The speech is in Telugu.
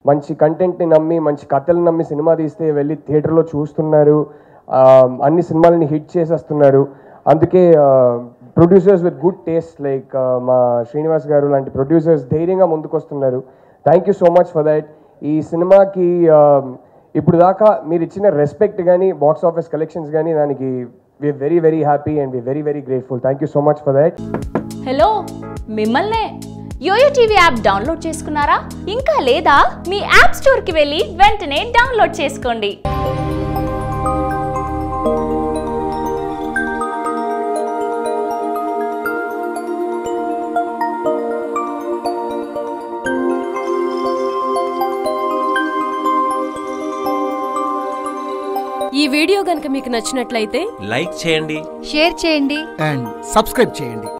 మంచి కంటెంట్ని నమ్మి మంచి కథలు నమ్మి సినిమా తీస్తే వెళ్ళి థియేటర్లో చూస్తున్నారు ఆ, అన్ని సినిమాలని హిట్ చేసేస్తున్నారు అందుకే producers with good taste like మా శ్రీనివాస్ గారు లాంటి ప్రొడ్యూసర్స్ ధైర్యంగా ముందుకొస్తున్నారు thank you so much for that ఈ సినిమాకి ఆ, ఇప్పుడు దాకా మీరు ఇచ్చిన రెస్పెక్ట్ కానీ బాక్స్ ఆఫీస్ కలెక్షన్స్ కానీ దానికి we are very very happy and we very very grateful thank you so much for that hello మిమ్మల్నే యోయో టీవీ యాప్ డౌన్లోడ్ చేసుకున్నారా ఇంకా లేదా మీ యాప్ స్టోర్కి వెళ్ళి వెంటనే డౌన్లోడ్ చేసుకోండి ఈ వీడియో గనుక మీకు నచ్చినట్లయితే లైక్ చేయండి షేర్ చేయండి అండ్ సబ్స్క్రైబ్ చేయండి